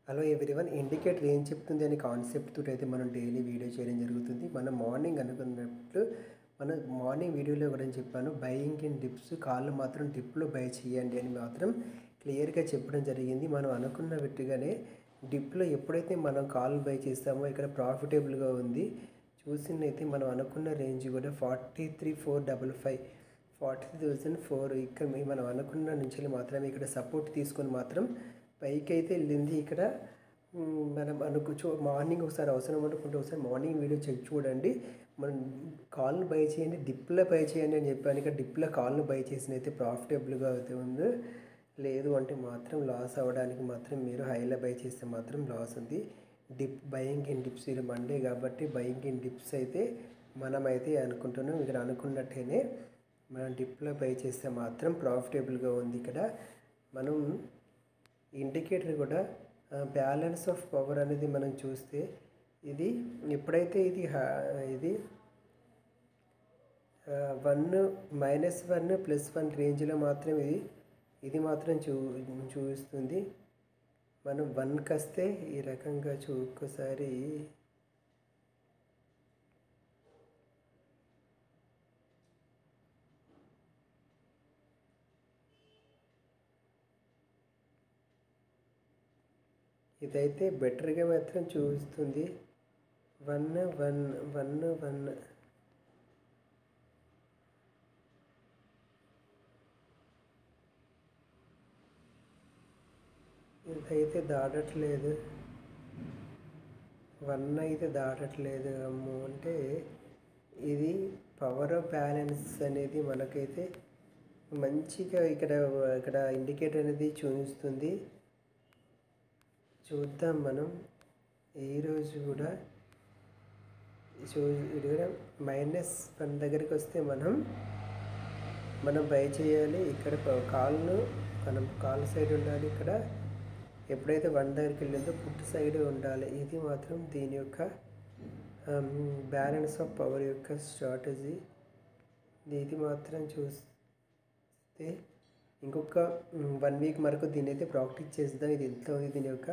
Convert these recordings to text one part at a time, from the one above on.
hello everyone indicator ఏం చెప్తుంది అనే కాన్సెప్ట్ తోటి అయితే మనం డైలీ వీడియో చేయడం జరుగుతుంది మనం మార్నింగ్ అనుకున్నట్లు మనం మార్నింగ్ వీడియోలో కూడా నేను చెప్పాను బయింగ్ ఇన్ డిప్స్ కాళ్ళు మాత్రం డిప్లో బై చేయండి అని మాత్రం క్లియర్గా చెప్పడం జరిగింది మనం అనుకున్న విట్టుగానే డిప్లో ఎప్పుడైతే మనం కాల్ బై చేస్తామో ఇక్కడ ప్రాఫిటబుల్గా ఉంది చూసినైతే మనం అనుకున్న రేంజ్ కూడా forty three four double five forty thousand four ఇక్కడ మీ- మనం అనుకున్న నుంచి మాత్రమే ఇక్కడ సపోర్ట్ తీసుకొని మాత్రం పైకి అయితే వెళ్ళింది ఇక్కడ మ్, మనం అనుకు చూ మార్నింగ్ ఒకసారి అవసరం అనుకుంటే ఒకసారి మార్నింగ్ వీడియో చెక్ చూడండి మనం కాల్ను బై చేయండి డిప్లో బై చేయండి అని చెప్పాను ఇక్కడ డిప్లో కాల్ను బై చేసిన అయితే ప్రాఫిటబుల్గా అయితే ఉంది లేదు అంటే మాత్రం లాస్ అవ్వడానికి మాత్రం మీరు హైలో బై చేస్తే మాత్రం లాస్ ఉంది డిప్ బయింగ్ ఇన్ డిప్స్ ఇది మండే కాబట్టి బయింగ్ ఇన్ డిప్స్ అయితే మనమైతే అనుకుంటున్నాం ఇక్కడ అనుకున్నట్టేనే మనం డిప్లో బై చేస్తే మాత్రం ప్రాఫిటబుల్గా ఉంది ఇక్కడ మనం ఇండికేటర్ కూడా బ్యాలెన్స్ ఆఫ్ పవర్ అనేది మనం చూస్తే ఇది ఎప్పుడైతే ఇది హా- ఇది one minus one plus one రేంజ్లో మాత్రం ఇది ఇది మాత్రం చూ చూపిస్తుంది మనం వన్కి వస్తే ఈ రకంగా చూ ఒక్కసారి ఇదైతే బెటర్గా మాత్రం చూపిస్తుంది వన్ వన్ వన్ వన్ ఇదైతే దాటట్లేదు వన్ అయితే దాటట్లేదు అమ్ము అంటే ఇది పవర్ ఆఫ్ బ్యాలెన్స్ అనేది మనకైతే మంచిగా ఇక్కడ ఇక్కడ ఇండికేటర్ అనేది చూపిస్తుంది చూద్దాం మనం ఈరోజు కూడా చూ ఇది కూడా మైనస్ వన్ దగ్గరికి వస్తే మనం మనం బై చేయాలి ఇక్కడ ప- కాల్ను మనం కాల్ సైడ్ ఉండాలి ఇక్కడ ఎప్పుడైతే వన్ దగ్గరికి వెళ్ళిందో పుట్టు సైడ్ ఉండాలి ఇది మాత్రం దీని యొక్క బ్యాలెన్స్ ఆఫ్ పవర్ యొక్క స్ట్రాటజీ ఇది మాత్రం చూస్తే ఇంకొక వన్ వీక్ వరకు దీని అయితే ప్రాక్టీస్ చేద్దాం ఇది ఎంత ఉంది దీని యొక్క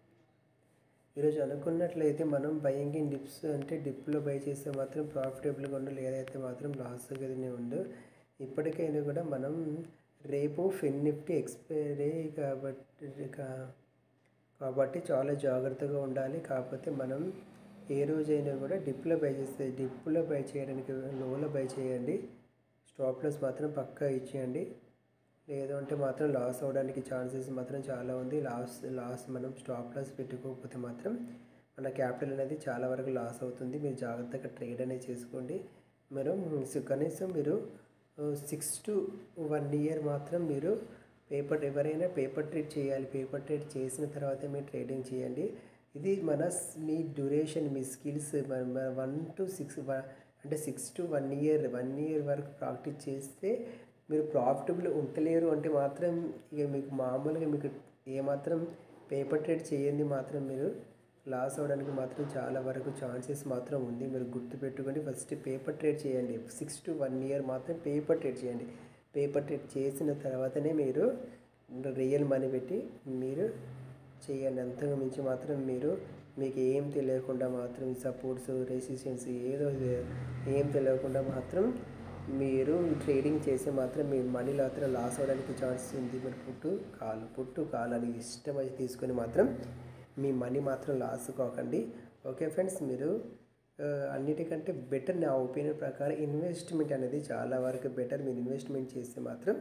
ఈరోజు అనుకున్నట్లయితే మనం బయింగ్ ఇన్ డిప్స్ అంటే డిప్లో బై చేస్తే మాత్రం ప్రాఫిటబుల్గా ఉండు లేదైతే మాత్రం లాస్ గదినే ఉండు ఇప్పటికైనా కూడా మనం రేపు ఫిన్ నిఫ్టీ ఎక్స్పైరీ కాబట్టి కా- కాబట్టి చాలా జాగ్రత్తగా ఉండాలి కాకపోతే మనం ఏ రోజైనా కూడా డిప్లో బై చేస్తే డిప్లో బై చేయడానికి లోలో బై చేయండి స్టాప్ లాస్ మాత్రం పక్కా ఇచ్చేయండి లేదు అంటే మాత్రం లాస్ అవ్వడానికి ఛాన్సెస్ మాత్రం చాలా ఉంది లాస్ లాస్ మనం స్టాప్ లాస్ పెట్టుకోకపోతే మాత్రం మన క్యాపిటల్ అనేది చాలా వరకు లాస్ అవుతుంది మీరు జాగ్రత్తగా ట్రేడ్ అనేది చేసుకోండి మీరు సి- కనీసం మీరు సిక్స్ టు వన్ ఇయర్ మాత్రం మీరు పేపర్ ఎవరైనా పేపర్ ట్రేడ్ చేయాలి పేపర్ ట్రేడ్ చేసిన తర్వాతే మీరు ట్రేడింగ్ చేయండి ఇది మన స్- మీ డ్యూరేషన్ మీ స్కిల్స్ వన్ టు సిక్స్ అంటే six to one year one year వరకు ప్రాక్టీస్ చేస్తే మీరు ప్రాఫిటబుల్ ఉంటలేరు అంటే మాత్రం ఇక మీకు మామూలుగా మీకు ఏమాత్రం పేపర్ ట్రేడ్ చేయండి మాత్రం మీరు లాస్ అవ్వడానికి మాత్రం చాలా వరకు ఛాన్సెస్ మాత్రం ఉంది మీరు గుర్తుపెట్టుకోండి ఫస్ట్ పేపర్ ట్రేడ్ చేయండి సిక్స్ టు వన్ ఇయర్ మాత్రం పేపర్ ట్రేడ్ చేయండి పేపర్ ట్రేడ్ చేసిన తర్వాతనే మీరు రియల్ మనీ పెట్టి మీరు చేయండి అంతకు మించి మాత్రం మీరు మీకు ఏం తెలియకుండా మాత్రం సపోర్ట్స్ రెసిస్టెన్స్ ఏదో ఏ- ఏం తెలియకుండా మాత్రం మీరు ట్రేడింగ్ చేస్తే మాత్రం మీ మనీ మాత్రం లాస్ అవ్వడానికి ఛాన్స్ ఉంది మీరు పుట్టు కాలు పుట్టు కాలు అని ఇష్టం అది తీసుకొని మాత్రం మీ మనీ మాత్రం లాస్ కాకండి ఓకే ఫ్రెండ్స్ మీరు ఆ, అన్నిటికంటే బెటర్ నా ఒపీనియన్ ప్రకారం ఇన్వెస్ట్మెంట్ అనేది చాలా వరకు బెటర్ మీరు ఇన్వెస్ట్మెంట్ చేస్తే మాత్రం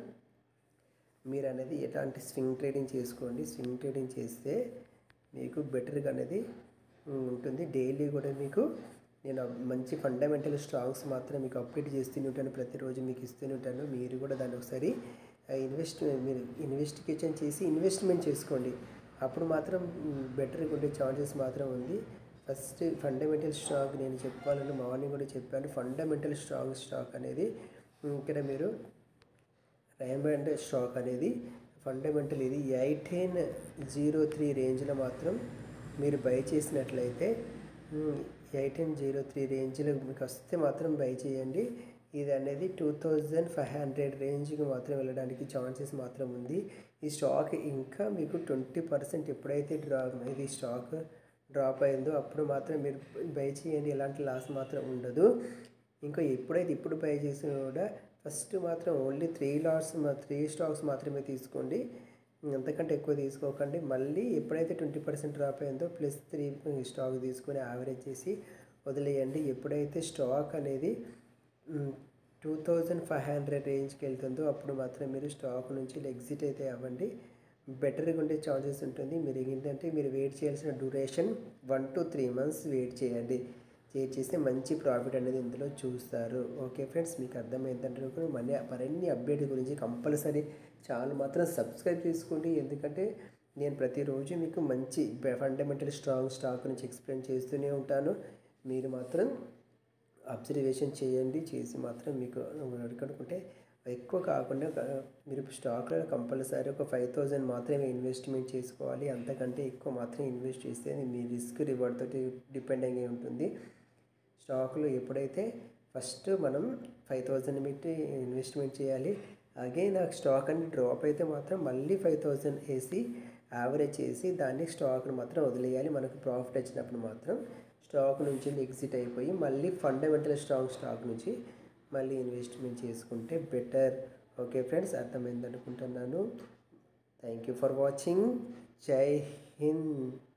మీరు అనేది ఎలాంటి స్వింగ్ ట్రేడింగ్ చేసుకోండి స్వింగ్ ట్రేడింగ్ చేస్తే మీకు బెటర్గా అనేది ఉమ్, ఉంటుంది డైలీ కూడా మీకు నేను మంచి ఫండమెంటల్ స్టాక్స్ మాత్రం మీకు అప్డేట్ చేస్తూనే ఉంటాను ప్రతిరోజు మీకు ఇస్తూనే ఉంటాను మీరు కూడా దాన్ని ఒకసారి ఇన్వెస్ట్ మీరు ఇన్వెస్టిగేషన్ చేసి ఇన్వెస్ట్మెంట్ చేసుకోండి అప్పుడు మాత్రం బెటర్గా ఉండే ఛాన్సెస్ మాత్రం ఉంది ఫస్ట్ ఫండమెంటల్ స్టాక్ నేను చెప్పాలని మార్నింగ్ కూడా చెప్పాను ఫండమెంటల్ స్ట్రాంగ్ స్టాక్ అనేది ఉమ్, ఇక్కడ మీరు రైమండ్ స్టాక్ అనేది ఫండమెంటల్ ఇది ఎయిటీన్ జీరో త్రీ రేంజ్లో మాత్రం మీరు బై చేసినట్లయితే ఎయిటీన్ జీరో త్రీ రేంజ్లో మీకు వస్తే మాత్రం బై చేయండి ఇది అనేది టూ థౌజండ్ ఫైవ్ హండ్రెడ్ రేంజ్కి మాత్రం వెళ్ళడానికి ఛాన్సెస్ మాత్రం ఉంది ఈ స్టాక్ ఇంకా మీకు ట్వంటీ పర్సెంట్ ఎప్పుడైతే డ్రా ఇది స్టాక్ డ్రాప్ అయిందో అప్పుడు మాత్రం మీరు బై చేయండి ఎలాంటి లాస్ మాత్రం ఉండదు ఇంకా ఎప్పుడైతే ఇప్పుడు బై చేసినా కూడా ఫస్ట్ మాత్రం only three lots three stocks మాత్రమే తీసుకోండి అంతకంటే ఎక్కువ తీసుకోకండి మళ్ళీ ఎప్పుడైతే ట్వంటీ పర్సెంట్ డ్రాప్ అయిందో ప్లస్ త్రీ స్టాక్ తీసుకొని యావరేజ్ చేసి వదిలేయండి ఎప్పుడైతే స్టాక్ అనేది టూ థౌజండ్ ఫైవ్ హండ్రెడ్ రేంజ్కి వెళ్తుందో అప్పుడు మాత్రం మీరు స్టాక్ నుంచి ఎగ్జిట్ అయితే అవ్వండి బెటర్గా ఉండే ఛాన్సెస్ ఉంటుంది మీరు ఏంటంటే మీరు వెయిట్ చేయాల్సిన duration one two three months wait చేయండి వెయిట్ చేస్తే మంచి ప్రాఫిట్ అనేది ఇందులో చూస్తారు ఓకే ఫ్రెండ్స్ మీకు అర్థమైందంటే మనీ మరిన్ని అప్డేట్ గురించి కంపల్సరీ ఛానల్ మాత్రం సబ్స్క్రైబ్ చేసుకోండి ఎందుకంటే నేను ప్రతిరోజు మీకు మంచి ఫండమెంటల్ స్ట్రాంగ్ స్టాక్ నుంచి ఎక్స్ప్లెయిన్ చేస్తూనే ఉంటాను మీరు మాత్రం అబ్జర్వేషన్ చేయండి చేసి మాత్రం మీకు అడుగుకుంటే ఎక్కువ కాకుండా మీరు స్టాక్లో కంపల్సరీ ఒక ఫైవ్ థౌజండ్ మాత్రమే ఇన్వెస్ట్మెంట్ చేసుకోవాలి అంతకంటే ఎక్కువ మాత్రం ఇన్వెస్ట్ చేస్తే మీ రిస్క్ రివార్డ్ తోటి డిపెండ్ అయ్యి ఉంటుంది స్టాక్లో ఎప్పుడైతే ఫస్ట్ మనం ఫైవ్ థౌజండ్ పెట్టి ఇన్వెస్ట్మెంట్ చేయాలి అగైన్ ఆ స్టాక్ అని డ్రాప్ అయితే మాత్రం మళ్ళీ ఫైవ్ థౌజండ్ వేసి యావరేజ్ చేసి దాన్ని స్టాక్ను మాత్రం వదిలేయాలి మనకు ప్రాఫిట్ వచ్చినప్పుడు మాత్రం స్టాక్ నుంచి ఎగ్జిట్ అయిపోయి మళ్ళీ ఫండమెంటల్ స్ట్రాంగ్ స్టాక్ నుంచి మళ్ళీ ఇన్వెస్ట్మెంట్ చేసుకుంటే బెటర్ ఓకే ఫ్రెండ్స్ అర్థమైంది అనుకుంటున్నాను థ్యాంక్ యూ ఫర్ వాచింగ్ జై హింద్